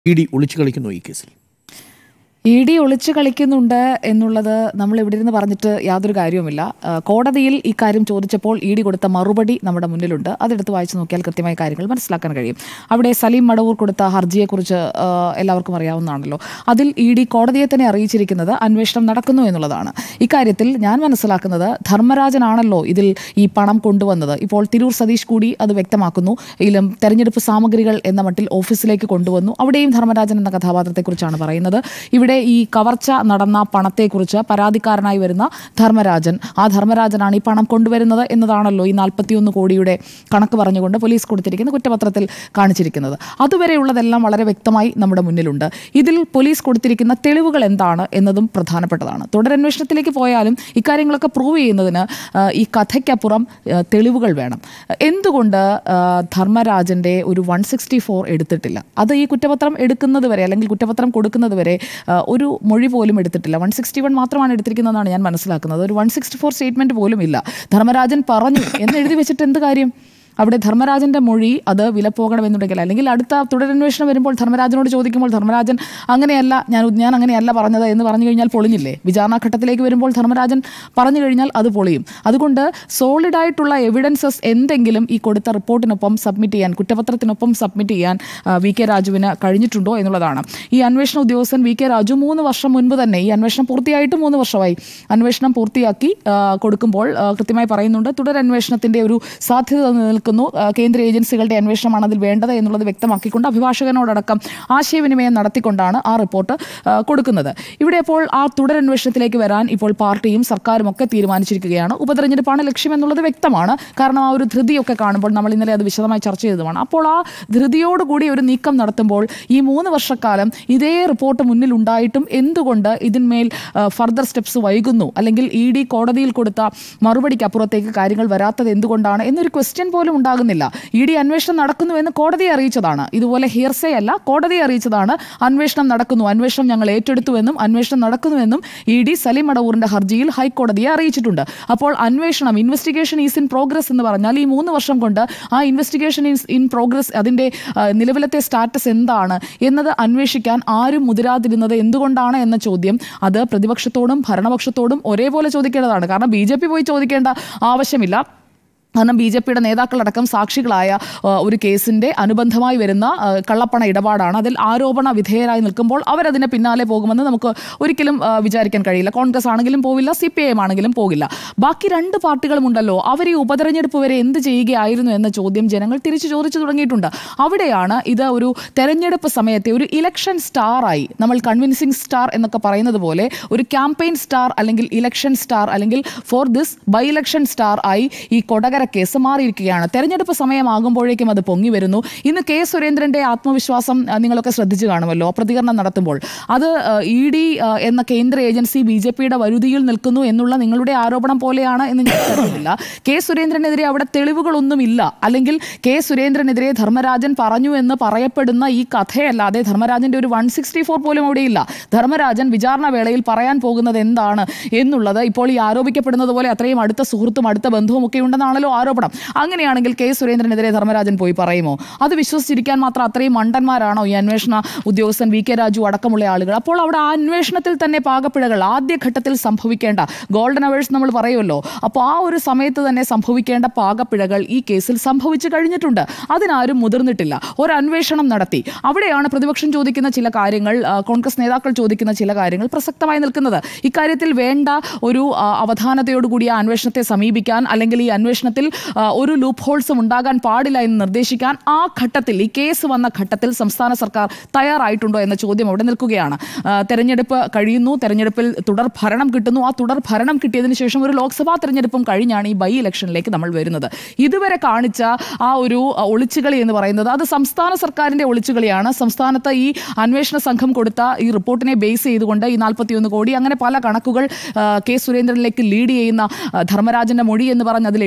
E D ഒളിച്ചു കളിക്കുന്നു ഈ കേസിൽ ഇ ഡി ഒളിച്ചു കളിക്കുന്നുണ്ട് എന്നുള്ളത് നമ്മൾ ഇവിടെ ഇരുന്ന് പറഞ്ഞിട്ട് യാതൊരു കാര്യവുമില്ല ആ, കോടതിയിൽ ഇക്കാര്യം ചോദിച്ചപ്പോൾ ഇ ഡി കൊടുത്ത മറുപടി നമ്മുടെ മുന്നിലുണ്ട് അതെടുത്ത് വായിച്ചു നോക്കിയാൽ കൃത്യമായ കാര്യങ്ങൾ മനസ്സിലാക്കാൻ കഴിയും അവിടെ സലീം മടവൂർ കൊടുത്ത ഹർജിയെക്കുറിച്ച് ആ, എല്ലാവർക്കും അറിയാവുന്നതാണല്ലോ അതിൽ ഇ ഡി കോടതിയെ തന്നെ അറിയിച്ചിരിക്കുന്നത് അന്വേഷണം നടക്കുന്നു എന്നുള്ളതാണ് ഇക്കാര്യത്തിൽ ഞാൻ മനസ്സിലാക്കുന്നത് ധർമ്മരാജനാണല്ലോ ഇതിൽ ഈ പണം കൊണ്ടുവന്നത് ഇപ്പോൾ തിരൂർ സതീഷ് കൂടി അത് വ്യക്തമാക്കുന്നു ഇതിലും തെരഞ്ഞെടുപ്പ് സാമഗ്രികൾ എന്ന മട്ടിൽ ഓഫീസിലേക്ക് കൊണ്ടുവന്നു അവിടെയും ധർമ്മരാജൻ എന്ന കഥാപാത്രത്തെക്കുറിച്ചാണ് പറയുന്നത് ഇവിടെ ഈ കവർച്ച നടന്ന പണത്തെക്കുറിച്ച് പരാതിക്കാരനായി വരുന്ന ധർമ്മരാജൻ ആ ധർമ്മരാജനാണ് ഈ പണം കൊണ്ടുവരുന്നത് എന്നതാണല്ലോ ഈ നാൽപ്പത്തിയൊന്ന് കോടിയുടെ കണക്ക് പറഞ്ഞുകൊണ്ട് പോലീസ് കൊടുത്തിരിക്കുന്ന കുറ്റപത്രത്തിൽ കാണിച്ചിരിക്കുന്നത് അതുവരെയുള്ളതെല്ലാം വളരെ വ്യക്തമായി നമ്മുടെ മുന്നിലുണ്ട് ഇതിൽ പോലീസ് കൊടുത്തിരിക്കുന്ന തെളിവുകൾ എന്താണ് എന്നതും പ്രധാനപ്പെട്ടതാണ് തുടരന്വേഷണത്തിലേക്ക് പോയാലും ഇക്കാര്യങ്ങളൊക്കെ പ്രൂവ് ചെയ്യുന്നതിന് ആ, ഈ കഥയ്ക്കപ്പുറം ആ, തെളിവുകൾ വേണം എന്തുകൊണ്ട് ആ, ധർമ്മരാജൻ്റെ ഒരു വൺ സിക്സ്റ്റി ഫോർ എടുത്തിട്ടില്ല അത് ഈ കുറ്റപത്രം എടുക്കുന്നത് വരെ അല്ലെങ്കിൽ കുറ്റപത്രം കൊടുക്കുന്നത് വരെ ആ, ഒരു മൊഴി പോലും എടുത്തിട്ടില്ല വൺ സിക്സ്റ്റി വൺ മാത്രമാണ് എടുത്തിരിക്കുന്നതെന്നാണ് ഞാൻ മനസ്സിലാക്കുന്നത് ഒരു വൺ സിക്സ്റ്റി ഫോർ സ്റ്റേറ്റ്മെൻറ്റ് പോലും ഇല്ല ധർമ്മരാജൻ പറഞ്ഞു എന്ന് എഴുതി വെച്ചിട്ട് എന്ത് കാര്യം അവിടെ ധർമ്മരാജന്റെ മൊഴി അത് വില പോകണമെന്നുണ്ടെങ്കിൽ അല്ലെങ്കിൽ അടുത്ത തുടരന്വേഷണം വരുമ്പോൾ ധർമ്മരാജനോട് ചോദിക്കുമ്പോൾ ധർമ്മരാജൻ അങ്ങനെയല്ല ഞാൻ ഞാൻ അങ്ങനെയല്ല പറഞ്ഞത് എന്ന് പറഞ്ഞു കഴിഞ്ഞാൽ പൊളിഞ്ഞില്ലേ വിചാരണ ഘട്ടത്തിലേക്ക് വരുമ്പോൾ ധർമ്മരാജൻ പറഞ്ഞു കഴിഞ്ഞാൽ അത് പൊളിയും അതുകൊണ്ട് സോളിഡ് ആയിട്ടുള്ള എവിഡൻസസ് എന്തെങ്കിലും ഈ കൊടുത്ത റിപ്പോർട്ടിനൊപ്പം സബ്മിറ്റ് ചെയ്യാൻ കുറ്റപത്രത്തിനൊപ്പം സബ്മിറ്റ് ചെയ്യാൻ ആ, വി കെ രാജുവിന് കഴിഞ്ഞിട്ടുണ്ടോ എന്നുള്ളതാണ് ഈ അന്വേഷണ ഉദ്യോഗസ്ഥൻ വി കെ രാജു മൂന്ന് വർഷം മുൻപ് തന്നെ ഈ അന്വേഷണം പൂർത്തിയായിട്ട് മൂന്ന് വർഷമായി അന്വേഷണം പൂർത്തിയാക്കി ആ, കൊടുക്കുമ്പോൾ ആ, കൃത്യമായി പറയുന്നുണ്ട് തുടരന്വേഷണത്തിന്റെ ഒരു സാധ്യത നിൽക്കുന്നു ആ, കേന്ദ്ര ഏജൻസികളുടെ അന്വേഷണമാണ് അതിൽ വേണ്ടത് എന്നുള്ളത് വ്യക്തമാക്കിക്കൊണ്ട് അഭിഭാഷകനോടടക്കം ആശയവിനിമയം നടത്തിക്കൊണ്ടാണ് ആ റിപ്പോർട്ട് ആ, കൊടുക്കുന്നത് ഇവിടെ അപ്പോൾ ആ തുടരന്വേഷണത്തിലേക്ക് വരാൻ ഇപ്പോൾ പാർട്ടിയും സർക്കാരും ഒക്കെ തീരുമാനിച്ചിരിക്കുകയാണ് ഉപതെരഞ്ഞെടുപ്പാണ് ലക്ഷ്യമെന്നുള്ളത് വ്യക്തമാണ് കാരണം ആ ഒരു ധൃതിയൊക്കെ കാണുമ്പോൾ നമ്മൾ ഇന്നലെ അത് വിശദമായി ചർച്ച ചെയ്തതുമാണ് അപ്പോൾ ആ ധൃതിയോടുകൂടി ഒരു നീക്കം നടത്തുമ്പോൾ ഈ മൂന്ന് വർഷക്കാലം ഇതേ റിപ്പോർട്ട് മുന്നിൽ ഉണ്ടായിട്ടും എന്തുകൊണ്ട് ഇതിന്മേൽ ഫർദർ സ്റ്റെപ്സ് വൈകുന്നു അല്ലെങ്കിൽ ഇ ഡി കോടതിയിൽ കൊടുത്ത മറുപടിക്ക് അപ്പുറത്തേക്ക് കാര്യങ്ങൾ വരാത്തത് എന്തുകൊണ്ടാണ് എന്നൊരു ക്വസ്റ്റ്യൻ പോലും ഉണ്ടാകുന്നില്ല ഇ ഡി അന്വേഷണം നടക്കുന്നുവെന്ന് കോടതിയെ അറിയിച്ചതാണ് ഇതുപോലെ ഹിയർസേ അല്ല കോടതിയെ അറിയിച്ചതാണ് അന്വേഷണം നടക്കുന്നു അന്വേഷണം ഞങ്ങൾ ഏറ്റെടുത്തുവെന്നും അന്വേഷണം നടക്കുന്നുവെന്നും ഇ ഡി സലീം അടവൂറിന്റെ ഹർജിയിൽ ഹൈക്കോടതിയെ അറിയിച്ചിട്ടുണ്ട് അപ്പോൾ അന്വേഷണം ഇൻവെസ്റ്റിഗേഷൻ ഈസ് ഇൻ പ്രോഗ്രസ് എന്ന് പറഞ്ഞാൽ ഈ മൂന്ന് വർഷം കൊണ്ട് ആ ഇൻവെസ്റ്റിഗേഷൻ ഈസ് ഇൻ പ്രോഗ്രസ് അതിന്റെ ആ, നിലവിലത്തെ സ്റ്റാറ്റസ് എന്താണ് എന്നത് അന്വേഷിക്കാൻ ആരും മുതിരാതിരുന്നത് എന്തുകൊണ്ടാണ് എന്ന ചോദ്യം അത് പ്രതിപക്ഷത്തോടും ഭരണപക്ഷത്തോടും ഒരേപോലെ ചോദിക്കേണ്ടതാണ് കാരണം ബി പോയി ചോദിക്കേണ്ട ആവശ്യമില്ല കാരണം ബി ജെ പിയുടെ നേതാക്കളടക്കം സാക്ഷികളായ ആ, ഒരു കേസിന്റെ അനുബന്ധമായി വരുന്ന ആ, കള്ളപ്പണ ഇടപാടാണ് അതിൽ ആരോപണ വിധേയരായി നിൽക്കുമ്പോൾ അവരതിന് പിന്നാലെ പോകുമെന്ന് നമുക്ക് ഒരിക്കലും ആ, വിചാരിക്കാൻ കഴിയില്ല കോൺഗ്രസ് ആണെങ്കിലും പോവില്ല സി പി ഐ എം ആണെങ്കിലും പോകില്ല ബാക്കി രണ്ട് പാർട്ടികളും ഉണ്ടല്ലോ അവർ ഈ ഉപതെരഞ്ഞെടുപ്പ് വരെ എന്ത് ചെയ്യുകയായിരുന്നു എന്ന ചോദ്യം ജനങ്ങൾ തിരിച്ചു ചോദിച്ചു തുടങ്ങിയിട്ടുണ്ട് അവിടെയാണ് ഇത് ഒരു തെരഞ്ഞെടുപ്പ് സമയത്തെ ഒരു ഇലക്ഷൻ സ്റ്റാറായി നമ്മൾ കൺവിൻസിങ് സ്റ്റാർ എന്നൊക്കെ പറയുന്നത് പോലെ ഒരു ക്യാമ്പയിൻ സ്റ്റാർ അല്ലെങ്കിൽ ഇലക്ഷൻ സ്റ്റാർ അല്ലെങ്കിൽ for this by election star ആയി ഈ കൊടകര കേസ് മാറിയിരിക്കുകയാണ് തെരഞ്ഞെടുപ്പ് സമയമാകുമ്പോഴേക്കും അത് പൊങ്ങി വരുന്നു ഇന്ന് കെ സുരേന്ദ്രന്റെ ആത്മവിശ്വാസം ആ, നിങ്ങളൊക്കെ ശ്രദ്ധിച്ചു കാണുമല്ലോ പ്രതികരണം നടത്തുമ്പോൾ അത് ഇ ഡി എന്ന കേന്ദ്ര ഏജൻസി ബി ജെ പിയുടെ വരുതിയിൽ നിൽക്കുന്നു എന്നുള്ള നിങ്ങളുടെ ആരോപണം പോലെയാണ് എന്ന് ഞാൻ കരുതുന്നില്ല കെ സുരേന്ദ്രനെതിരെ അവിടെ തെളിവുകളൊന്നുമില്ല അല്ലെങ്കിൽ കെ സുരേന്ദ്രനെതിരെ ധർമ്മരാജൻ പറഞ്ഞു എന്ന് പറയപ്പെടുന്ന ഈ കഥയല്ലാതെ ധർമ്മരാജന്റെ ഒരു വൺ സിക്സ്റ്റി ഫോർ പോലും അവിടെയില്ല ധർമ്മരാജൻ വിചാരണ വേളയിൽ പറയാൻ പോകുന്നത് എന്താണ് എന്നുള്ളത് ഇപ്പോൾ ഈ ആരോപിക്കപ്പെടുന്നത് പോലെ അത്രയും അടുത്ത സുഹൃത്തും അടുത്ത ബന്ധുവും ഒക്കെ ഉണ്ടെന്നാണല്ലോ ആരോപണം അങ്ങനെയാണെങ്കിൽ കെ സുരേന്ദ്രനെതിരെ ധർമ്മരാജൻ പോയി പറയുമോ അത് വിശ്വസിച്ചിരിക്കാൻ മാത്രം അത്രയും മണ്ടന്മാരാണോ ഈ അന്വേഷണ ഉദ്യോഗസ്ഥൻ വി കെ രാജു അടക്കമുള്ള ആളുകൾ അപ്പോൾ അവിടെ ആ അന്വേഷണത്തിൽ തന്നെ പാകപ്പിഴകൾ ആദ്യഘട്ടത്തിൽ സംഭവിക്കേണ്ട ഗോൾഡൻ അവേഴ്സ് നമ്മൾ പറയുമല്ലോ അപ്പോൾ ആ ഒരു സമയത്ത് തന്നെ സംഭവിക്കേണ്ട പാകപ്പിഴകൾ ഈ കേസിൽ സംഭവിച്ചു കഴിഞ്ഞിട്ടുണ്ട് അതിനാരും മുതിർന്നിട്ടില്ല ഒരു അന്വേഷണം നടത്തി അവിടെയാണ് പ്രതിപക്ഷം ചോദിക്കുന്ന ചില കാര്യങ്ങൾ ആ, കോൺഗ്രസ് നേതാക്കൾ ചോദിക്കുന്ന ചില കാര്യങ്ങൾ പ്രസക്തമായി നിൽക്കുന്നത് ഇക്കാര്യത്തിൽ വേണ്ട ഒരു ആ, അവധാനതയോടുകൂടി ആ അന്വേഷണത്തെ സമീപിക്കാൻ അല്ലെങ്കിൽ ഈ അന്വേഷണത്തിൽ ആ, ഒരു ലൂപ്പ് ഹോൾസും ഉണ്ടാകാൻ പാടില്ല എന്ന് നിർദ്ദേശിക്കാൻ ആ ഘട്ടത്തിൽ ഈ കേസ് വന്ന ഘട്ടത്തിൽ സംസ്ഥാന സർക്കാർ തയ്യാറായിട്ടുണ്ടോ എന്ന ചോദ്യം അവിടെ നിൽക്കുകയാണ് ആ, തെരഞ്ഞെടുപ്പ് കഴിയുന്നു തെരഞ്ഞെടുപ്പിൽ തുടർ ഭരണം കിട്ടുന്നു ആ തുടർ ഭരണം കിട്ടിയതിന് ശേഷം ഒരു ലോക്സഭാ തെരഞ്ഞെടുപ്പും കഴിഞ്ഞാണ് ഈ ബൈ ഇലക്ഷനിലേക്ക് നമ്മൾ വരുന്നത് ഇതുവരെ കാണിച്ച ആ ഒരു ആ, ഒളിച്ചുകളി എന്ന് പറയുന്നത് അത് സംസ്ഥാന സർക്കാരിന്റെ ഒളിച്ചുകളിയാണ് സംസ്ഥാനത്ത് ഈ അന്വേഷണ സംഘം കൊടുത്ത ഈ റിപ്പോർട്ടിനെ ബേസ് ചെയ്തുകൊണ്ട് ഈ നാൽപ്പത്തിയൊന്ന് കോടി അങ്ങനെ പല കണക്കുകൾ ആ, കെ സുരേന്ദ്രനിലേക്ക് ലീഡ് ചെയ്യുന്ന ആ, ധർമ്മരാജന്റെ മൊഴി എന്ന് പറഞ്ഞ് അതിൽ എഴുതി ചേർത്ത്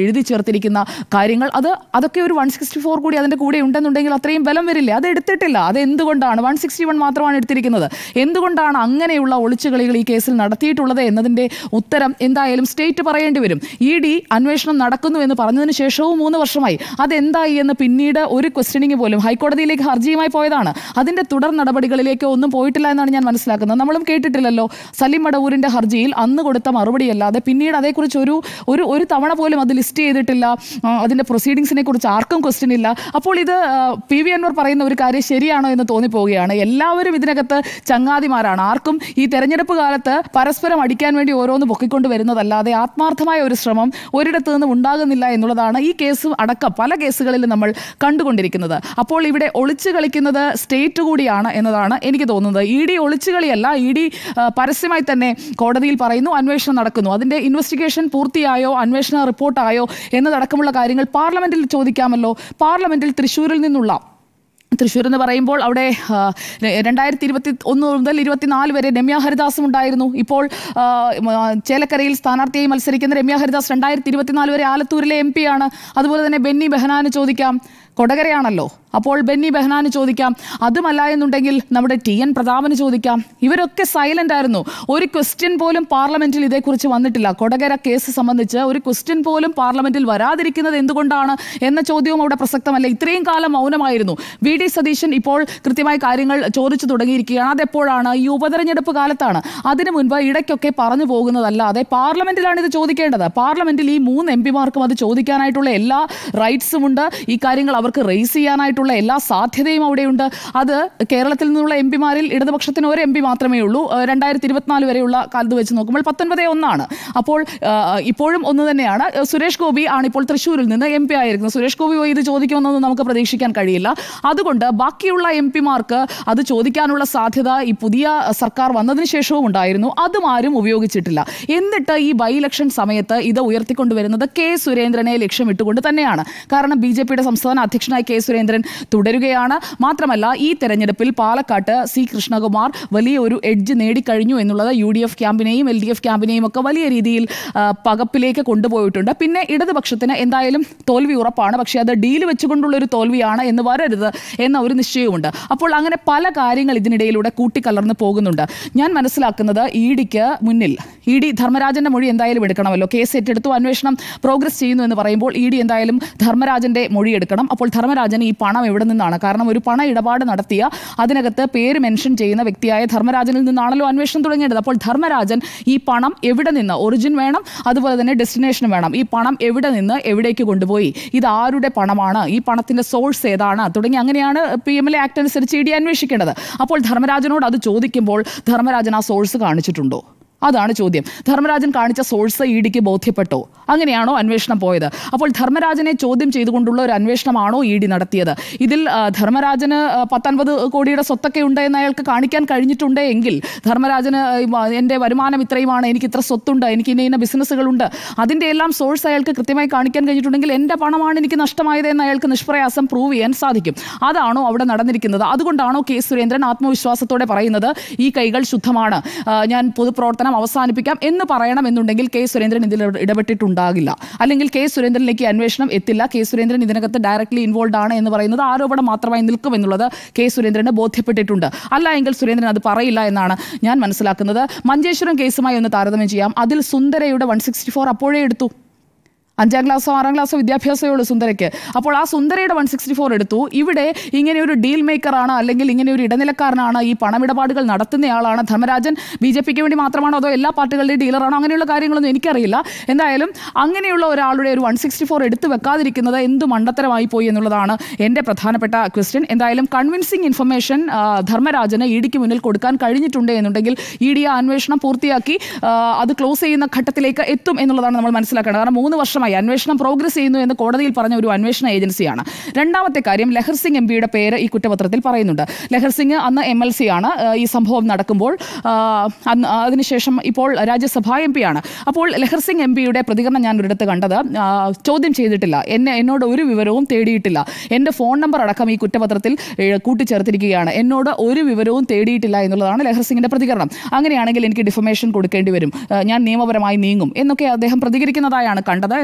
ചേർത്തിരിക്കുന്ന കാര്യങ്ങൾ അത് അതൊക്കെ ഒരു വൺ സിക്സ്റ്റി ഫോർ കൂടി അതിൻ്റെ കൂടെ ഉണ്ടെന്നുണ്ടെങ്കിൽ അത്രയും ബലം വരില്ല അത് എടുത്തിട്ടില്ല അത് എന്തുകൊണ്ടാണ് വൺ സിക്സ്റ്റി വൺ മാത്രമാണ് എടുത്തിരിക്കുന്നത് എന്തുകൊണ്ടാണ് അങ്ങനെയുള്ള ഒളിച്ചുകളികൾ ഈ കേസിൽ നടത്തിയിട്ടുള്ളത് എന്നതിൻ്റെ ഉത്തരം എന്തായാലും സ്റ്റേറ്റ് പറയേണ്ടി വരും ഇ ഡി അന്വേഷണം നടക്കുന്നു എന്ന് പറഞ്ഞതിന് ശേഷവും മൂന്ന് വർഷമായി അതെന്തായി എന്ന് പിന്നീട് ഒരു ക്വസ്റ്റ്യനിങ് പോലും ഹൈക്കോടതിയിലേക്ക് ഹർജിയുമായി പോയതാണ് അതിൻ്റെ തുടർ നടപടികളിലേക്കോ ഒന്നും പോയിട്ടില്ല എന്നാണ് ഞാൻ മനസ്സിലാക്കുന്നത് നമ്മളും കേട്ടിട്ടില്ലല്ലോ സലിം മടവൂരിൻ്റെ ഹർജിയിൽ അന്ന് കൊടുത്ത മറുപടിയല്ലാതെ പിന്നീട് അതേക്കുറിച്ച് ഒരു ഒരു ഒരു തവണ പോലും അത് ലിസ്റ്റ് ചെയ്തിട്ടില്ല ആ, അതിൻ്റെ പ്രൊസീഡിങ്സിനെ കുറിച്ച് ആർക്കും ക്വസ്റ്റ്യൻ ഇല്ല അപ്പോൾ ഇത് ആ, പി വി അൻവർ പറയുന്ന ഒരു കാര്യം ശരിയാണോ എന്ന് തോന്നിപ്പോവുകയാണ് എല്ലാവരും ഇതിനകത്ത് ചങ്ങാതിമാരാണ് ആർക്കും ഈ തെരഞ്ഞെടുപ്പ് കാലത്ത് പരസ്പരം അടിക്കാൻ വേണ്ടി ഓരോന്ന് പൊക്കിക്കൊണ്ട് വരുന്നതല്ലാതെ ആത്മാർത്ഥമായ ഒരു ശ്രമം ഒരിടത്തു നിന്നും ഉണ്ടാകുന്നില്ല എന്നുള്ളതാണ് ഈ കേസ് അടക്കം പല കേസുകളിലും നമ്മൾ കണ്ടുകൊണ്ടിരിക്കുന്നത് അപ്പോൾ ഇവിടെ ഒളിച്ചു കളിക്കുന്നത് സ്റ്റേറ്റ് കൂടിയാണ് എന്നതാണ് എനിക്ക് തോന്നുന്നത് ഇ ഡി ഒളിച്ചു കളിയല്ല ഇ ഡി പരസ്യമായി തന്നെ കോടതിയിൽ പറയുന്നു അന്വേഷണം നടക്കുന്നു അതിൻ്റെ ഇൻവെസ്റ്റിഗേഷൻ പൂർത്തിയായോ അന്വേഷണ റിപ്പോർട്ടായോ എന്നതടക്കമുള്ള കാര്യങ്ങൾ പാർലമെന്റിൽ ചോദിക്കാമല്ലോ പാർലമെന്റിൽ തൃശ്ശൂരിൽ നിന്നുള്ള തൃശ്ശൂർ എന്ന് പറയുമ്പോൾ അവിടെ ആ, രണ്ടായിരത്തി ഇരുപത്തി ഒന്ന് മുതൽ ഇരുപത്തിനാല് വരെ രമ്യ ഹരിദാസും ഉണ്ടായിരുന്നു ഇപ്പോൾ ആ, മ, ചേലക്കരയിൽ സ്ഥാനാർത്ഥിയായി മത്സരിക്കുന്ന രമ്യ ഹരിദാസ് രണ്ടായിരത്തി ഇരുപത്തിനാല് വരെ ആലത്തൂരിലെ എം ആണ് അതുപോലെ തന്നെ ബെന്നി ബെഹനാന് ചോദിക്കാം കൊടകരയാണല്ലോ അപ്പോൾ ബെന്നി ബെഹനാന് ചോദിക്കാം അതുമല്ല എന്നുണ്ടെങ്കിൽ നമ്മുടെ ടി എൻ പ്രതാപന് ചോദിക്കാം ഇവരൊക്കെ സൈലന്റ് ആയിരുന്നു ഒരു ക്വസ്റ്റ്യൻ പോലും പാർലമെന്റിൽ ഇതേക്കുറിച്ച് വന്നിട്ടില്ല കൊടകര കേസ് സംബന്ധിച്ച് ഒരു ക്വസ്റ്റ്യൻ പോലും പാർലമെന്റിൽ വരാതിരിക്കുന്നത് എന്തുകൊണ്ടാണ് എന്ന ചോദ്യവും അവിടെ പ്രസക്തമല്ല ഇത്രയും കാലം മൗനമായിരുന്നു വി ഡി സതീശൻ ഇപ്പോൾ കൃത്യമായി കാര്യങ്ങൾ ചോദിച്ചു തുടങ്ങിയിരിക്കുകയാണ് അതെപ്പോഴാണ് ഈ ഉപതെരഞ്ഞെടുപ്പ് കാലത്താണ് അതിനു മുൻപ് ഇടയ്ക്കൊക്കെ പറഞ്ഞു പോകുന്നതല്ലാതെ പാർലമെന്റിലാണ് ഇത് ചോദിക്കേണ്ടത് പാർലമെന്റിൽ ഈ മൂന്ന് എം പിമാർക്കും അത് ചോദിക്കാനായിട്ടുള്ള എല്ലാ റൈറ്റ്സും ഉണ്ട് ഈ കാര്യങ്ങൾ അവർക്ക് റേസ് ചെയ്യാനായിട്ടുള്ള എല്ലാ സാധ്യതയും അവിടെയുണ്ട് അത് കേരളത്തിൽ നിന്നുള്ള എം പിമാരിൽ ഇടതുപക്ഷത്തിന് ഒരു എം പി മാത്രമേ ഉള്ളൂ ഏഹ് രണ്ടായിരത്തി ഇരുപത്തിനാല് വരെയുള്ള കാലത്ത് വെച്ച് നോക്കുമ്പോൾ പത്തൊൻപതേ ഒന്നാണ് അപ്പോൾ ഏഹ് ഇപ്പോഴും ഒന്ന് തന്നെയാണ് ഏഹ് സുരേഷ് ഗോപി ആണ് ഇപ്പോൾ തൃശ്ശൂരിൽ നിന്ന് എം പി ആയിരിക്കുന്നത് സുരേഷ് ഗോപി പോയി ഇത് ചോദിക്കുമെന്നൊന്നും നമുക്ക് പ്രതീക്ഷിക്കാൻ കഴിയില്ല അതുകൊണ്ട് ബാക്കിയുള്ള എം പിമാർക്ക് അത് ചോദിക്കാനുള്ള സാധ്യത ഈ പുതിയ സർക്കാർ വന്നതിന് ശേഷവും ഉണ്ടായിരുന്നു അതും ആരും ഉപയോഗിച്ചിട്ടില്ല എന്നിട്ട് ഈ ബൈ ഇലക്ഷൻ സമയത്ത് ഇത് ഉയർത്തിക്കൊണ്ടുവരുന്നത് കെ സുരേന്ദ്രനെ ലക്ഷ്യമിട്ടുകൊണ്ട് തന്നെയാണ് കാരണം ബി ജെ പിയുടെ സംസ്ഥാന അധ്യക്ഷനായി കെ സുരേന്ദ്രൻ തുടരുകയാണ് മാത്രമല്ല ഈ തെരഞ്ഞെടുപ്പിൽ പാലക്കാട്ട് സി കൃഷ്ണകുമാർ വലിയ ഒരു എഡ്ജ് നേടിക്കഴിഞ്ഞു എന്നുള്ളത് യു ഡി എഫ് ക്യാമ്പിനെയും എൽ ഡി എഫ് ക്യാമ്പിനെയും ഒക്കെ വലിയ രീതിയിൽ ആ, പകപ്പിലേക്ക് കൊണ്ടുപോയിട്ടുണ്ട് പിന്നെ ഇടതുപക്ഷത്തിന് എന്തായാലും തോൽവി ഉറപ്പാണ് പക്ഷേ അത് ഡീല് വെച്ചുകൊണ്ടുള്ള ഒരു തോൽവിയാണ് എന്ന് വരരുത് എന്ന ഒരു നിശ്ചയവുമുണ്ട് അപ്പോൾ അങ്ങനെ പല കാര്യങ്ങൾ ഇതിനിടയിലൂടെ കൂട്ടിക്കലർന്ന് പോകുന്നുണ്ട് ഞാൻ മനസ്സിലാക്കുന്നത് ഇ ഡിക്ക് മുന്നിൽ ഇ ഡി ധർമ്മരാജന്റെ മൊഴി എന്തായാലും എടുക്കണമല്ലോ കേസ് ഏറ്റെടുത്തു അന്വേഷണം പ്രോഗ്രസ് ചെയ്യുന്നു എന്ന് പറയുമ്പോൾ ഇ ഡി എന്തായാലും ധർമ്മരാജന്റെ മൊഴി എടുക്കണം അപ്പോൾ ധർമ്മരാജൻ ഈ പണം എവിടെ നിന്നാണ് കാരണം ഒരു പണ ഇടപാട് നടത്തിയ അതിനകത്ത് പേര് മെൻഷൻ ചെയ്യുന്ന വ്യക്തിയായ ധർമ്മരാജനിൽ നിന്നാണല്ലോ അന്വേഷണം തുടങ്ങേണ്ടത് അപ്പോൾ ധർമ്മരാജൻ ഈ പണം എവിടെ നിന്ന് ഒറിജിൻ വേണം അതുപോലെ തന്നെ ഡെസ്റ്റിനേഷൻ വേണം ഈ പണം എവിടെ നിന്ന് എവിടേക്ക് കൊണ്ടുപോയി ഇത് ആരുടെ പണമാണ് ഈ പണത്തിന്റെ സോഴ്സ് ഏതാണ് തുടങ്ങി അങ്ങനെയാണ് P M L A act അനുസരിച്ച് ഇ ഡി അന്വേഷിക്കേണ്ടത് അപ്പോൾ ധർമ്മരാജനോട് അത് ചോദിക്കുമ്പോൾ ധർമ്മരാജൻ ആ സോഴ്സ് കാണിച്ചിട്ടുണ്ടോ അതാണ് ചോദ്യം ധർമ്മരാജൻ കാണിച്ച സോഴ്സ് ഇ ഡിക്ക് ബോധ്യപ്പെട്ടോ അങ്ങനെയാണോ അന്വേഷണം പോയത് അപ്പോൾ ധർമ്മരാജനെ ചോദ്യം ചെയ്തുകൊണ്ടുള്ള ഒരു അന്വേഷണമാണോ ഇ ഡി നടത്തിയത് ഇതിൽ ആ, ധർമ്മരാജന് ആ, പത്തൊൻപത് കോടിയുടെ സ്വത്തൊക്കെ ഉണ്ട് എന്ന് അയാൾക്ക് കാണിക്കാൻ കഴിഞ്ഞിട്ടുണ്ട് എങ്കിൽ ധർമ്മരാജന് ആ, എൻ്റെ വരുമാനം ഇത്രയുമാണ് എനിക്ക് ഇത്ര സ്വത്തുണ്ട് എനിക്ക് ഇന്ന ഇന്ന ബിസിനസ്സുകളുണ്ട് അതിൻ്റെ എല്ലാം സോഴ്സ് അയാൾക്ക് കൃത്യമായി കാണിക്കാൻ കഴിഞ്ഞിട്ടുണ്ടെങ്കിൽ എൻ്റെ പണമാണ് എനിക്ക് നഷ്ടമായത് എന്ന് അയാൾക്ക് നിഷ്പ്രയാസം പ്രൂവ് ചെയ്യാൻ സാധിക്കും അതാണോ അവിടെ നടന്നിരിക്കുന്നത് അതുകൊണ്ടാണോ കെ സുരേന്ദ്രൻ ആത്മവിശ്വാസത്തോടെ പറയുന്നത് ഈ കൈകൾ ശുദ്ധമാണ് ആ, ഞാൻ പൊതുപ്രവർത്തനം അവസാനിപ്പിക്കാം എന്ന് പറയണമെന്നുണ്ടെങ്കിൽ കെ സുരേന്ദ്രൻ ഇതിൽ ഇടപെട്ടിട്ടുണ്ടാകില്ല അല്ലെങ്കിൽ കെ സുരേന്ദ്രനിലേക്ക് ഈ അന്വേഷണം എത്തില്ല കെ സുരേന്ദ്രൻ ഇതിനകത്ത് ഡയറക്ട്ലി ഇൻവോൾവ് ആണ് എന്ന് പറയുന്നത് ആരോപണം മാത്രമായി നിൽക്കും എന്നുള്ളത് കെ സുരേന്ദ്രന് ബോധ്യപ്പെട്ടിട്ടുണ്ട് അല്ല എങ്കിൽ സുരേന്ദ്രൻ അത് പറയില്ല എന്നാണ് ഞാൻ മനസ്സിലാക്കുന്നത് മഞ്ചേശ്വരം കേസുമായി ഒന്ന് താരതമ്യം ചെയ്യാം അതിൽ സുന്ദരയുടെ വൺ സിക്സ്റ്റി ഫോർ അപ്പോഴേ എടുത്തു അഞ്ചാം ക്ലാസ്സോ ആറാം ക്ലാസ്സോ വിദ്യാഭ്യാസമേ ഉള്ളൂ സുന്ദരയ്ക്ക് അപ്പോൾ ആ സുന്ദരയുടെ വൺ സിക്സ്റ്റി ഫോർ എടുത്തു ഇവിടെ ഇങ്ങനെ ഒരു ഡീൽ മേക്കറാണ് അല്ലെങ്കിൽ ഇങ്ങനെ ഒരു ഇടനിലക്കാരനാണ് ഈ പണമിടപാടുകൾ നടത്തുന്നയാളാണ് ധർമ്മരാജൻ ബി ജെ പിക്ക് വേണ്ടി മാത്രമാണോ അതോ എല്ലാ പാർട്ടികളുടെയും ഡീലറാണോ അങ്ങനെയുള്ള കാര്യങ്ങളൊന്നും എനിക്കറിയില്ല എന്തായാലും അങ്ങനെയുള്ള ഒരാളുടെ ഒരു വൺ സിക്സ്റ്റി ഫോർ എടുത്തു വെക്കാതിരിക്കുന്നത് എന്ത് മണ്ടത്തരമായി പോയി എന്നുള്ളതാണ് എൻ്റെ പ്രധാനപ്പെട്ട ക്വസ്റ്റ്യൻ എന്തായാലും കൺവിൻസിങ് ഇൻഫർമേഷൻ ധർമ്മരാജന് ഇ ഡിക്ക് മുന്നിൽ കൊടുക്കാൻ കഴിഞ്ഞിട്ടുണ്ട് എന്നുണ്ടെങ്കിൽ ഇ ഡി ആ അന്വേഷണം പൂർത്തിയാക്കി ആ, അത് ക്ലോസ് ചെയ്യുന്ന ഘട്ടത്തിലേക്ക് എത്തും എന്നുള്ളതാണ് നമ്മൾ മനസ്സിലാക്കേണ്ടത് കാരണം മൂന്ന് വർഷമായി അന്വേഷണം പ്രോഗ്രസ് ചെയ്യുന്നു എന്ന് കോടതിയിൽ പറഞ്ഞ ഒരു അന്വേഷണ ഏജൻസിയാണ് രണ്ടാമത്തെ കാര്യം ലഹർ സിംഗ് എം പിയുടെ പേര് ഈ കുറ്റപത്രത്തിൽ പറയുന്നുണ്ട് ലഹർ സിംഗ് അന്ന് എം എൽ സി ആണ് ആ, ഈ സംഭവം നടക്കുമ്പോൾ ആ, അന്ന് അതിനുശേഷം ഇപ്പോൾ രാജ്യസഭാ എം പി ആണ് അപ്പോൾ ലഹർ സിംഗ് എം പിയുടെ പ്രതികരണം ഞാൻ ഒരിടത്ത് കണ്ടത് ആ, ചോദ്യം ചെയ്തിട്ടില്ല എന്നെ എന്നോട് ഒരു വിവരവും തേടിയിട്ടില്ല എൻ്റെ ഫോൺ നമ്പർ അടക്കം ഈ കുറ്റപത്രത്തിൽ ഏ, കൂട്ടിച്ചേർത്തിരിക്കുകയാണ് എന്നോട് ഒരു വിവരവും തേടിയിട്ടില്ല എന്നുള്ളതാണ് ലഹർ സിംഗിന്റെ പ്രതികരണം അങ്ങനെയാണെങ്കിൽ എനിക്ക് ഡിഫമേഷൻ കൊടുക്കേണ്ടി വരും ആ, ഞാൻ നിയമപരമായി നീങ്ങും എന്നൊക്കെ അദ്ദേഹം പ്രതികരിക്കുന്നതായാണ് കണ്ടത് എന്തായാലും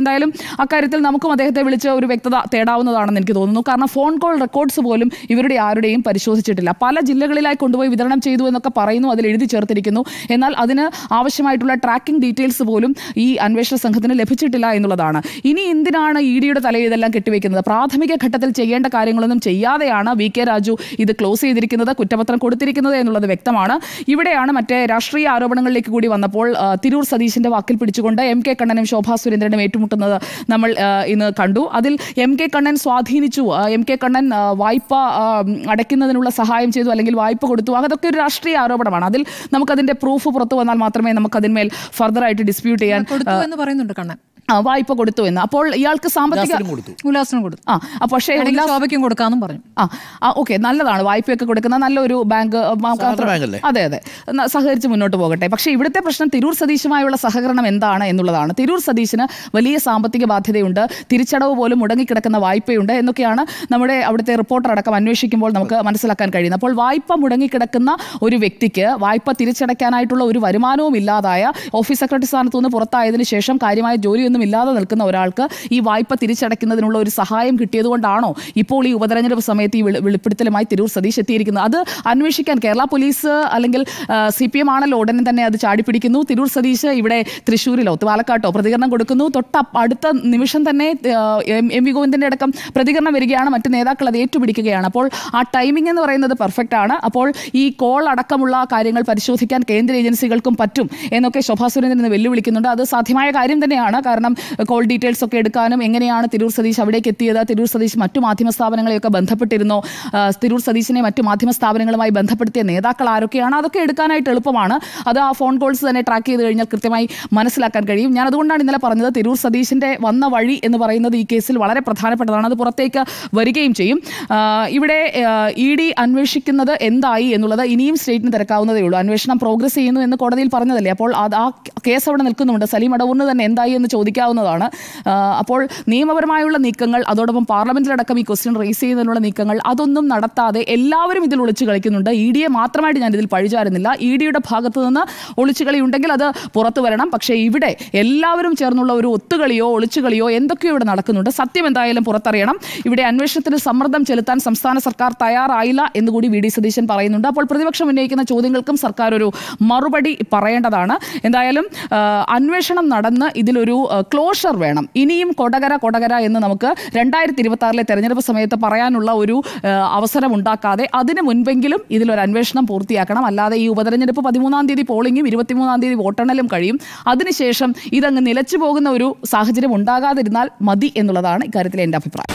എന്തായാലും അക്കാര്യത്തിൽ നമുക്കും അദ്ദേഹത്തെ വിളിച്ച് ഒരു വ്യക്തത തേടാവുന്നതാണെന്ന് എനിക്ക് തോന്നുന്നു കാരണം ഫോൺ കോൾ റെക്കോർഡ്സ് പോലും ഇവരുടെ ആരുടെയും പരിശോധിച്ചിട്ടില്ല പല ജില്ലകളിലായി കൊണ്ടുപോയി വിതരണം ചെയ്തു എന്നൊക്കെ പറയുന്നു അതിൽ എഴുതി ചേർത്തിരിക്കുന്നു എന്നാൽ അതിന് ആവശ്യമായിട്ടുള്ള ട്രാക്കിംഗ് ഡീറ്റെയിൽസ് പോലും ഈ അന്വേഷണ സംഘത്തിന് ലഭിച്ചിട്ടില്ല എന്നുള്ളതാണ് ഇനി എന്തിനാണ് ഇ ഡിയുടെ തലയിൽ ഇതെല്ലാം കെട്ടിവെക്കുന്നത് പ്രാഥമിക ഘട്ടത്തിൽ ചെയ്യേണ്ട കാര്യങ്ങളൊന്നും ചെയ്യാതെയാണ് വി കെ രാജു ഇത് ക്ലോസ് ചെയ്തിരിക്കുന്നത് കുറ്റപത്രം കൊടുത്തിരിക്കുന്നത് എന്നുള്ളത് വ്യക്തമാണ് ഇവിടെയാണ് മറ്റേ രാഷ്ട്രീയ ആരോപണങ്ങളിലേക്ക് കൂടി വന്നപ്പോൾ ആ, തിരൂർ സതീശിന്റെ വാക്കിൽ പിടിച്ചുകൊണ്ട് എം കെ കണ്ണനും ശോഭാ സുരേന്ദ്രനും ഏറ്റുമുട്ടുന്നത് നമ്മൾ ആ, ഇന്ന് കണ്ടു അതിൽ എം കെ കണ്ണൻ സ്വാധീനിച്ചു ആ, എം കെ കണ്ണൻ ആ, വായ്പ ആ, അടയ്ക്കുന്നതിനുള്ള സഹായം ചെയ്തു അല്ലെങ്കിൽ വായ്പ കൊടുത്തു അതൊക്കെ ഒരു രാഷ്ട്രീയ ആരോപണമാണ് അതിൽ നമുക്കതിന്റെ പ്രൂഫ് പുറത്തു വന്നാൽ മാത്രമേ നമുക്ക് അതിന്മേൽ ഫർദറായിട്ട് ഡിസ്പ്യൂട്ട് ചെയ്യാൻ കൊടുത്തു എന്ന് പറയുന്നുണ്ട് കണ്ണൻ ആ, വായ്പ കൊടുത്തു എന്ന് അപ്പോൾ ഇയാൾക്ക് സാമ്പത്തിക ഉല്ലാസിനും കൊടുത്തു ഉല്ലാസിനും കൊടുത്തു ആ ആ, പക്ഷേ വേണമെങ്കിൽ ശോഭയ്ക്കും കൊടുക്കാന്നും പറഞ്ഞു ആ ആ ഓക്കെ നല്ലതാണ് വായ്പയൊക്കെ കൊടുക്കുന്ന നല്ലൊരു ബാങ്ക് ആ, സഹകരണ ബാങ്കല്ലേ? അതെ അതെ ന- സഹകരിച്ച് മുന്നോട്ട് പോകട്ടെ പക്ഷേ ഇവിടുത്തെ പ്രശ്നം തിരൂർ സതീശുമായുള്ള സഹകരണം എന്താണ് എന്നുള്ളതാണ് തിരൂർ സതീശന് വലിയ സാമ്പത്തിക ബാധ്യതയുണ്ട് തിരിച്ചടവ് പോലും മുടങ്ങിക്കിടക്കുന്ന വായ്പയുണ്ട് എന്നൊക്കെയാണ് നമ്മുടെ അവിടുത്തെ റിപ്പോർട്ടർ അടക്കം അന്വേഷിക്കുമ്പോൾ നമുക്ക് മനസ്സിലാക്കാൻ കഴിയുന്നത് അപ്പോൾ വായ്പ മുടങ്ങിക്കിടക്കുന്ന ഒരു വ്യക്തിക്ക് വായ്പ തിരിച്ചടയ്ക്കാനായിട്ടുള്ള ഒരു വരുമാനവും ഇല്ലാതായ ഓഫീസ് സെക്രട്ടറി സ്ഥാനത്തു നിന്ന് പുറത്തായതിനു ശേഷം കാര്യമായ ജോലിയൊന്നും ഇല്ലാതെ നിൽക്കുന്ന ഒരാൾക്ക് ഈ വായ്പ തിരിച്ചടയ്ക്കുന്നതിനുള്ള ഒരു സഹായം കിട്ടിയതുകൊണ്ടാണോ ഇപ്പോൾ ഈ ഉപതെരഞ്ഞെടുപ്പ് സമയത്ത് ഈ വെളി- വെളിപ്പെടുത്തലുമായി തിരൂർ സതീഷ് എത്തിയിരിക്കുന്നത് അത് അന്വേഷിക്കാൻ കേരള പോലീസ് അല്ലെങ്കിൽ സി പി എം ആണല്ലോ ഉടനെ തന്നെ അത് ചാടിപ്പിടിക്കുന്നു തിരൂർ സതീഷ് ഇവിടെ തൃശ്ശൂരിലോ പാലക്കാട്ടോ പ്രതികരണം കൊടുക്കുന്നു തൊട്ട അടുത്ത നിമിഷം തന്നെ ആ, എം എം വി ഗോവിന്ദന്റെ അടക്കം പ്രതികരണം വരികയാണ് മറ്റ് നേതാക്കൾ അത് ഏറ്റുപിടിക്കുകയാണ് അപ്പോൾ ആ ടൈമിംഗ് എന്ന് പറയുന്നത് പെർഫെക്റ്റ് ആണ് അപ്പോൾ ഈ കോൾ അടക്കമുള്ള കാര്യങ്ങൾ പരിശോധിക്കാൻ കേന്ദ്ര ഏജൻസികൾക്കും പറ്റും എന്നൊക്കെ ശോഭാ സുരേന്ദ്രൻ ഇന്ന് വെല്ലുവിളിക്കുന്നുണ്ട് അത് സാധ്യമായ കാര്യം തന്നെയാണ് കാരണം കോൾ ഡീറ്റെയിൽസ് ഒക്കെ എടുക്കാനും എങ്ങനെയാണ് തിരൂർ സതീഷ് അവിടേക്ക് എത്തിയത് തിരൂർ സതീഷ് മറ്റു മാധ്യമ സ്ഥാപനങ്ങളെയൊക്കെ ബന്ധപ്പെട്ടിരുന്നോ ആ, തിരൂർ സതീശിനെ മറ്റു മാധ്യമ സ്ഥാപനങ്ങളുമായി ബന്ധപ്പെടുത്തിയ നേതാക്കൾ ആരൊക്കെയാണ് അതൊക്കെ എടുക്കാനായിട്ട് എളുപ്പമാണ് അത് ആ ഫോൺ കോൾസ് തന്നെ ട്രാക്ക് ചെയ്ത് കഴിഞ്ഞാൽ കൃത്യമായി മനസ്സിലാക്കാൻ കഴിയും ഞാൻ അതുകൊണ്ടാണ് ഇന്നലെ പറഞ്ഞത് തിരൂർ സതീശിന്റെ വന്ന വഴി എന്ന് പറയുന്നത് ഈ കേസിൽ വളരെ പ്രധാനപ്പെട്ടതാണ് അത് പുറത്തേക്ക് വരികയും ചെയ്യും ആ, ഇവിടെ ഇ ഡി അന്വേഷിക്കുന്നത് എന്തായി എന്നുള്ളത് ഇനിയും സ്റ്റേറ്റിന് തിരക്കാവുന്നതേ ഉള്ളൂ അന്വേഷണം പ്രോഗ്രസ് ചെയ്യുന്നു എന്ന് കോടതിയിൽ പറഞ്ഞതല്ലേ അപ്പോൾ അത് ആ കേസ് അവിടെ നിൽക്കുന്നുണ്ട് സലീം അടവൂറിന് തന്നെ എന്തായി എന്ന് ചോദിക്കാവുന്നതാണ് ആ, അപ്പോൾ നിയമപരമായുള്ള നീക്കങ്ങൾ അതോടൊപ്പം പാർലമെന്റിലടക്കം ഈ ക്വസ്റ്റ്യൻ റേസ് ചെയ്യുന്നതിനുള്ള നീക്കങ്ങൾ അതൊന്നും നടത്താതെ എല്ലാവരും ഇതിൽ ഒളിച്ചു കളിക്കുന്നുണ്ട് ഇ ഡിയെ മാത്രമായിട്ട് ഞാൻ ഇതിൽ പഴിചാരുന്നില്ല ഇ ഡിയുടെ ഭാഗത്ത് നിന്ന് ഒളിച്ചുകളി ഉണ്ടെങ്കിൽ അത് പുറത്തു വരണം പക്ഷേ ഇവിടെ എല്ലാവരും ചേർന്നുള്ള ഒരു ഒത്തുകളിയോ ഒളിച്ചുകളിയോ എന്തൊക്കെയോ ഇവിടെ നടക്കുന്നുണ്ട് സത്യം എന്തായാലും പുറത്തറിയണം ഇവിടെ അന്വേഷണത്തിന് സമ്മർദ്ദം ചെലുത്താൻ സംസ്ഥാന സർക്കാർ തയ്യാറായില്ല എന്നുകൂടി വി ഡി സതീശൻ പറയുന്നുണ്ട് അപ്പോൾ പ്രതിപക്ഷം ഉന്നയിക്കുന്ന ചോദ്യങ്ങൾക്കും സർക്കാർ ഒരു മറുപടി പറയേണ്ടതാണ് എന്തായാലും ആ, അന്വേഷണം നടന്ന് ഇതിലൊരു ക്ലോഷർ വേണം ഇനിയും കൊടകര കൊടകര എന്ന് നമുക്ക് രണ്ടായിരത്തി ഇരുപത്തി ആറിലെ തെരഞ്ഞെടുപ്പ് സമയത്ത് പറയാനുള്ള ഒരു ആ, അവസരം ഉണ്ടാക്കാതെ അതിന് മുൻപെങ്കിലും ഇതിലൊരു അന്വേഷണം പൂർത്തിയാക്കണം അല്ലാതെ ഈ ഉപതെരഞ്ഞെടുപ്പ് പതിമൂന്നാം തീയതി പോളിംഗും ഇരുപത്തിമൂന്നാം തീയതി വോട്ടെണ്ണലും കഴിയും അതിനുശേഷം ഇതങ്ങ് നിലച്ചു പോകുന്ന ഒരു സാഹചര്യം ഉണ്ടാകാതിരുന്നാൽ മതി എന്നുള്ളതാണ് ഇക്കാര്യത്തിലെ എൻ്റെ അഭിപ്രായം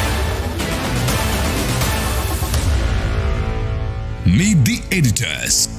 Meet the editors.